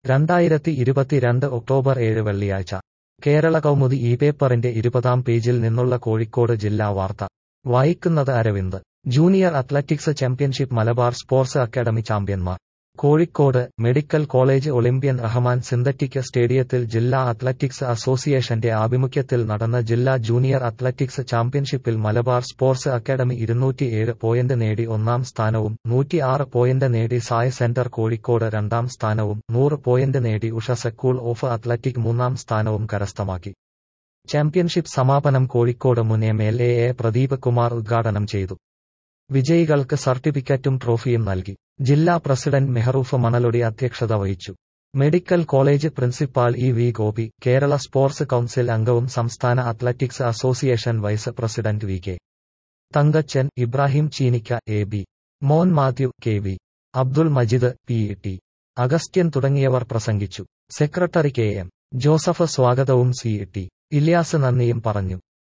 രണ്ടായിരത്തി ഇരുപത്തിരണ്ട് ഒക്ടോബർ ഏഴ് വെള്ളിയാഴ്ച കേരള കൗമുദി ഈ പേപ്പറിന്റെ ഇരുപതാം പേജിൽ നിന്നുള്ള കോഴിക്കോട് ജില്ലാ വാർത്ത വായിക്കുന്നത് Aravind junior athletics championship Malabar sports academy ചാമ്പ്യന്മാർ Kozhikode medical college olympian Rahman synthetic സ്റ്റേഡിയത്തിൽ ജില്ലാ അത്ലറ്റിക്സ് അസോസിയേഷന്റെ ആഭിമുഖ്യത്തിൽ നടന്ന ജില്ലാ ജൂനിയർ അത്ലറ്റിക്സ് ചാമ്പ്യൻഷിപ്പിൽ മലബാർ സ്പോർട്സ് അക്കാദമി ഇരുന്നൂറ്റിയേഴ് പോയിന്റ് നേടി ഒന്നാം സ്ഥാനവും നൂറ്റിയാറ് പോയിന്റ് നേടി സായ് സെന്റർ കോഴിക്കോട് രണ്ടാം സ്ഥാനവും നൂറ് പോയിന്റ് നേടി ഉഷ സ്കൂൾ ഓഫ് അത്ലറ്റിക് മൂന്നാം സ്ഥാനവും കരസ്ഥമാക്കി ചാമ്പ്യൻഷിപ്പ് സമാപനം കോഴിക്കോട് മുൻ M L A A Pradeep Kumar ഉദ്ഘാടനം ചെയ്തു വിജയികൾക്ക് സർട്ടിഫിക്കറ്റും ട്രോഫിയും നൽകി ജില്ലാ പ്രസിഡന്റ് മെഹറൂഫ് മണലൊടി അധ്യക്ഷത വഹിച്ചു medical college principal E V Gopi Kerala sports council അംഗവും സംസ്ഥാന athletics association vice president V K Thankachan Ibrahim Cheenikka A B Mon Mathew K V Abdul Majid P T Agasthyan തുടങ്ങിയവർ പ്രസംഗിച്ചു സെക്രട്ടറി കെ എം ജോസഫ് സ്വാഗതവും സി ടി ഇല്യാസ് നന്ദിയും പറഞ്ഞു